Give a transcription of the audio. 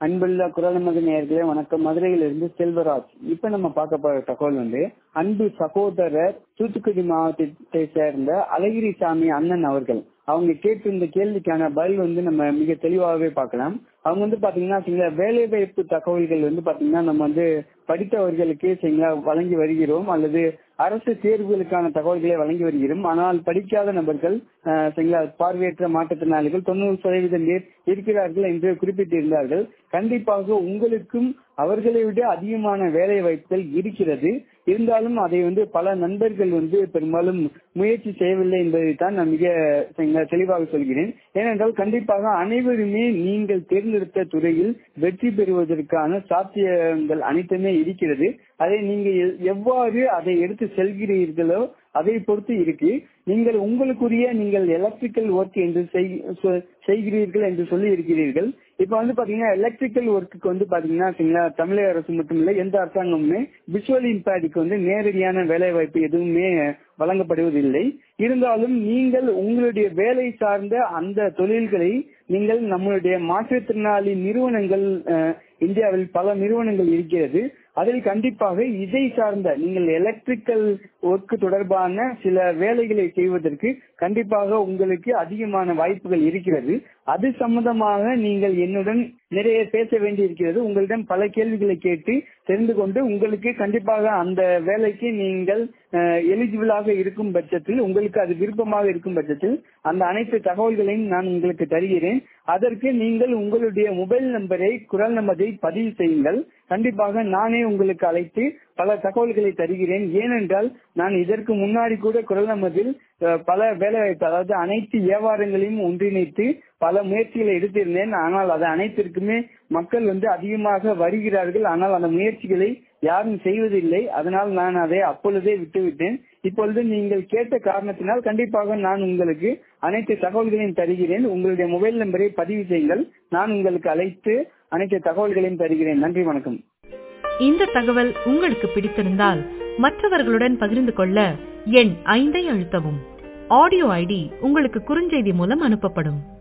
அன்புள்ள குரல் நமது நேயர்களே வணக்கம் மதுரையிலிருந்து செல்வராஜ் இப்ப நம்ம பார்க்க போற தகவல் வந்து அன்பு சகோதரர் தூத்துக்குடி மாவட்டத்தை சேர்ந்த அழகிரிசாமி அண்ணன் அவர்கள் அவங்க கேட்டிருந்த கேள்விக்கான பதில் வந்து நம்ம மிக தெளிவாகவே பார்க்கலாம் அவங்க வந்து பாத்தீங்கன்னா சரிங்களா வேலை வாய்ப்பு தகவல்கள் வந்து பாத்தீங்கன்னா நம்ம வந்து படித்தவர்களுக்கு சரிங்களா வழங்கி வருகிறோம் அல்லது அரசு தேர்வுகளுக்கான தகவல்களை வழங்கி வருகிறோம் ஆனால் படிக்காத நபர்கள் அஹ், சரிங்களா பார்வையற்ற மாற்றுத்திறனாளிகள் தொண்ணூறு சதவீதம் பேர் இருக்கிறார்கள் என்று குறிப்பிட்டிருந்தார்கள் கண்டிப்பாக உங்களுக்கும் அவர்களை விட அதிகமான வேலை வாய்ப்புகள் இருக்கிறது இருந்தாலும் அதை வந்து பல நண்பர்கள் வந்து பெரும்பாலும் முயற்சி செய்யவில்லை என்பதை தான் நான் மிக சரிங்களா, தெளிவாக சொல்கிறேன் ஏனென்றால் கண்டிப்பாக அனைவருமே நீங்கள் தேர்ந்தெடுத்த துறையில் வெற்றி பெறுவதற்கான சாத்தியங்கள் அனைத்துமே இருக்கிறது அதை நீங்க எ- எவ்வாறு அதை எடுத்து செல்கிறீர்களோ அதை பொறுத்து இருக்கு நீங்கள் உங்களுக்குரிய நீங்கள் எலக்ட்ரிக்கல் ஒர்க் என்று செய்- சொ- செய்கிறீர்கள் என்று சொல்லி இருக்கிறீர்கள் இப்ப வந்து பாத்தீங்கன்னா எலக்ட்ரிக்கல் ஒர்க்குக்கு வந்து பாத்தீங்கன்னா சரிங்களா, தமிழக அரசு மட்டும் இல்ல எந்த அரசாங்கமுமே விஷுவல் இம்பேக்டுக்கு வந்து நேரடியான வேலை வாய்ப்பு எதுவுமே வழங்கப்படுவதில்லை இருந்தாலும் நீங்கள் உங்களுடைய வேலை சார்ந்த அந்த தொழில்களை நீங்கள் நம்மளுடைய மாற்றுத்திறனாளி நிறுவனங்கள் அஹ், இந்தியாவில் பல நிறுவனங்கள் இருக்கிறது அதில் கண்டிப்பாக இதை சார்ந்த நீங்கள் எலக்ட்ரிக்கல் ஒர்க் தொடர்பான சில வேலைகளை செய்வதற்கு கண்டிப்பாக உங்களுக்கு அதிகமான வாய்ப்புகள் இருக்கிறது அது சம்பந்தமாக நீங்கள் என்னுடன் நிறைய பேச வேண்டியிருக்கிறது உங்களிடம் பல கேள்விகளை கேட்டு தெரிந்து கொண்டு உங்களுக்கு கண்டிப்பாக அந்த வேலைக்கு நீங்கள் எலிஜிபிளாக இருக்கும் பட்சத்தில் உங்களுக்கு அது விருப்பமாக இருக்கும் பட்சத்தில் அந்த அனைத்து தகவல்களையும் நான் உங்களுக்கு தருகிறேன் அதற்கு நீங்கள் உங்களுடைய மொபைல் நம்பரை குரல் நம்பரை பதிவு செய்யுங்கள் கண்டிப்பாக நானே உங்களுக்கு அழைத்து பல தகவல்களை தருகிறேன் ஏனென்றால் நான் இதற்கு முன்னாடி கூட குரல் நம்பரில் அஹ், பல வேலைவாய்ப்பு அதாவது அனைத்து வியாபாரங்களையும் ஒன்றிணைத்து பல முயற்சிகளை எடுத்திருந்தேன் ஆனால் அது அனைத்திற்குமே மக்கள் வந்து அதிகமாக வருகிறார்கள் ஆனால் அந்த முயற்சிகளை யாரும் செய்வதில்லை அதனால் நான் அதை அப்பொழுதே விட்டுவிட்டேன் இப்பொழுது நீங்கள் கேட்ட காரணத்தினால் கண்டிப்பாக நான் உங்களுக்கு அனைத்து தகவல்களையும் தருகிறேன் உங்களுடைய மொபைல் நம்பரை பதிவு செய்யுங்கள் நான் உங்களுக்கு அழைத்து அனைத்து தகவல்களையும் தருகிறேன் நன்றி வணக்கம் இந்த தகவல் உங்களுக்கு பிடித்திருந்தால் மற்றவர்களுடன் பகிர்ந்து கொள்ள எண் ஐந்தை அழுத்தவும் ஆடியோ ஐடி உங்களுக்கு குறுஞ்செய்தி மூலம் அனுப்பப்படும்